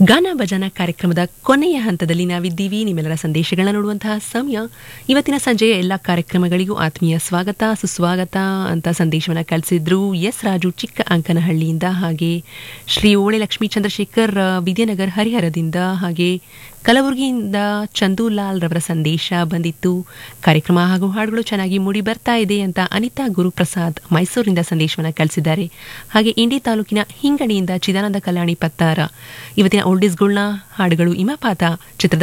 ಗಾನ ಭಜನ ಕಾರ್ಯಕ್ರಮದ ಕೊನೆಯ ಹಂತದಲ್ಲಿ ನಾವಿದ್ದೀವಿ ನಿಮ್ಮೆಲ್ಲರ ಸಂದೇಶಗಳನ್ನ ನೋಡುವಂತಹ ಸಮಯ ಇವತ್ತಿನ ಸಂಜೆಯ ಎಲ್ಲ ಕಾರ್ಯಕ್ರಮಗಳಿಗೂ ಆತ್ಮೀಯ ಸ್ವಾಗತ ಸುಸ್ವಾಗತ ಅಂತ ಸಂದೇಶವನ್ನ ಕಳಿಸಿದ್ರು ಎಸ್ ರಾಜು ಚಿಕ್ಕ ಅಂಕನಹಳ್ಳಿಯಿಂದ ಹಾಗೆ ಶ್ರೀ ಓಳೆ ಲಕ್ಷ್ಮೀ ಚಂದ್ರಶೇಖರ್ ಆ, ವಿದ್ಯಾನಗರ್ ಹರಿಹರದಿಂದ ಹಾಗೆ ಕಲಬುರಗಿಯಿಂದ ಚಂದೂಲಾಲ್ ರವರ ಸಂದೇಶ ಬಂದಿತ್ತು ಕಾರ್ಯಕ್ರಮ ಹಾಗೂ ಹಾಡುಗಳು ಚೆನ್ನಾಗಿ ಮೂಡಿ ಬರ್ತಾ ಇದೆ ಅಂತ ಅನಿತಾ ಗುರುಪ್ರಸಾದ್ ಮೈಸೂರಿನಿಂದ ಸಂದೇಶವನ್ನ ಕಳಿಸಿದ್ದಾರೆ ಹಾಗೆ ಇಂಡಿ ತಾಲೂಕಿನ ಹಿಂಗಣಿಯಿಂದ ಚಿದಾನಂದ ಕಲ್ಯಾಣಿ ಪತ್ತಾರ ಇವತ್ತಿನ ಓಲ್ಡೀಸ್ಗಳ್ನ ಹಾಡುಗಳು ಹಿಮಪಾತ ಚಿತ್ರದ